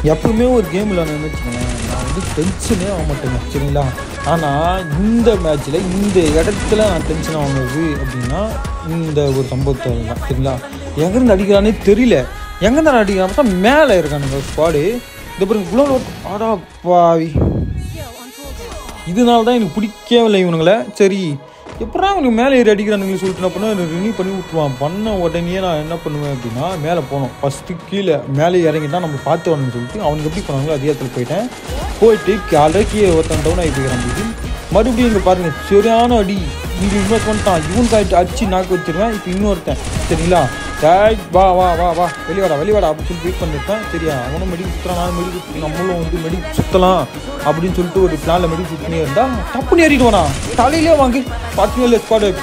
எப்பவுமே ஒரு கேம் விளையாடணும்னு வச்சுக்கோங்களேன் நான் வந்து டென்ஷனே ஆக மாட்டேங்க சரிங்களா ஆனால் இந்த மேட்ச்சில் இந்த இடத்துல நான் டென்ஷன் ஆகுது அப்படின்னா இந்த ஒரு சம்பவத்தால் தான் சரிங்களா எங்கேருந்து அடிக்கிறானே தெரியல எங்கேருந்து அடிக்கிறான் பார்த்தா மேலே இருக்கானுங்க ஸ்குவாடு இந்த பாருங்க குளோவில் ஆடா பாவி இதனால தான் எனக்கு பிடிக்கவே இல்லை இவனுங்களே சரி எப்படா அவனுக்கு மேலே ஏறி அடிக்கிறானுங்க சொல்லிட்டு நான் பண்ண ரினியூ பண்ணி விட்ருவான் பண்ண உடனே நான் என்ன பண்ணுவேன் அப்படின்னா மேலே போனோம் ஃபஸ்ட்டு கீழே மேலே இறங்கிட்டா நம்ம பார்த்து வரணும்னு சொல்லிட்டு அவனுக்கு எப்படி பண்ணாங்களோ அதே இடத்துல போயிட்டேன் போயிட்டு ஆல்ரெடி கீழே ஒருத்தன் டவுன் ஆகி போய்க்கிறான் மறுபடியும் இங்கே பாருங்க சரியான அடி இங்கே இன்னொருத்தன் வந்துட்டான் இவனுக்கு ஆகிட்டு அடிச்சு நாக்கு வச்சிருவேன் இப்போ இன்னொருத்தன் சரிங்களா டேய் வா வா வா வா வெளியே வாடா வெளியே வாடா அப்படின்னு சொல்லி வெயிட் பண்ணிருக்கேன் சரியா அவனும் மெடி சுற்றுறான் நானும் மெடி சுற்றி நம்மளும் வந்து மெடி சுற்றலாம் அப்படின்னு சொல்லிட்டு ஒரு பிளானில் மெடி சுற்றினே இருந்தா தப்புன்னு ஏறிட்டு வானா தலையிலே வாங்கி பார்த்தீங்களா ஸ்குவாடு